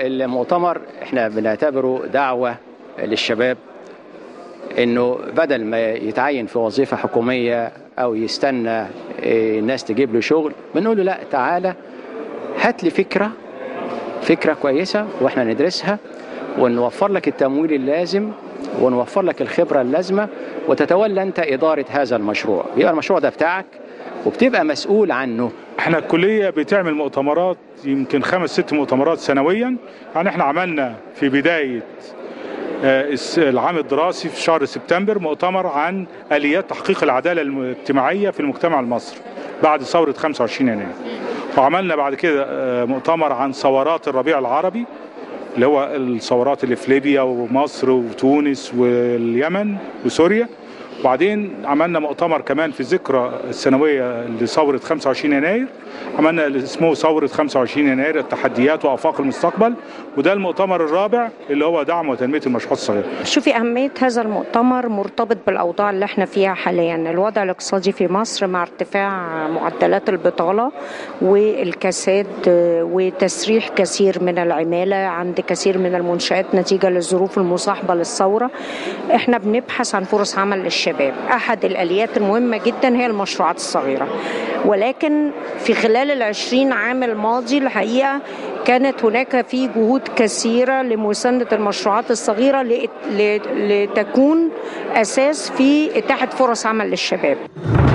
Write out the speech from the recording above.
المؤتمر احنا بنعتبره دعوة للشباب انه بدل ما يتعين في وظيفة حكومية او يستنى إيه، الناس تجيب له شغل بنقول له لا تعالى هات لي فكرة فكرة كويسة واحنا ندرسها ونوفر لك التمويل اللازم ونوفر لك الخبرة اللازمة وتتولى انت إدارة هذا المشروع يبقى المشروع ده بتاعك وبتبقى مسؤول عنه احنا الكليه بتعمل مؤتمرات يمكن خمس ست مؤتمرات سنويا يعني احنا عملنا في بدايه آه، الس- العام الدراسي في شهر سبتمبر مؤتمر عن اليات تحقيق العداله الاجتماعيه في المجتمع المصري بعد ثوره 25 يناير وعملنا بعد كده آه، مؤتمر عن ثورات الربيع العربي اللي هو الثورات اللي في ليبيا ومصر وتونس واليمن وسوريا وبعدين عملنا مؤتمر كمان في الذكرى السنوية لثورة 25 يناير عملنا اللي اسمه ثورة 25 يناير التحديات وآفاق المستقبل وده المؤتمر الرابع اللي هو دعم وتنمية المشروعات الصغيرة شوفي أهمية هذا المؤتمر مرتبط بالأوضاع اللي احنا فيها حاليا الوضع الاقتصادي في مصر مع ارتفاع معدلات البطالة والكساد آه، وتسريح كثير من العمالة عند كثير من المنشآت نتيجة للظروف المصاحبة للثورة احنا بنبحث عن فرص عمل للشباب أحد الآليات المهمة جدا هي المشروعات الصغيرة ولكن في خلال العشرين عام الماضي الحقيقة كانت هناك في جهود كثيرة لمساندة المشروعات الصغيرة لت- لت- لتكون أساس في إتاحة فرص عمل للشباب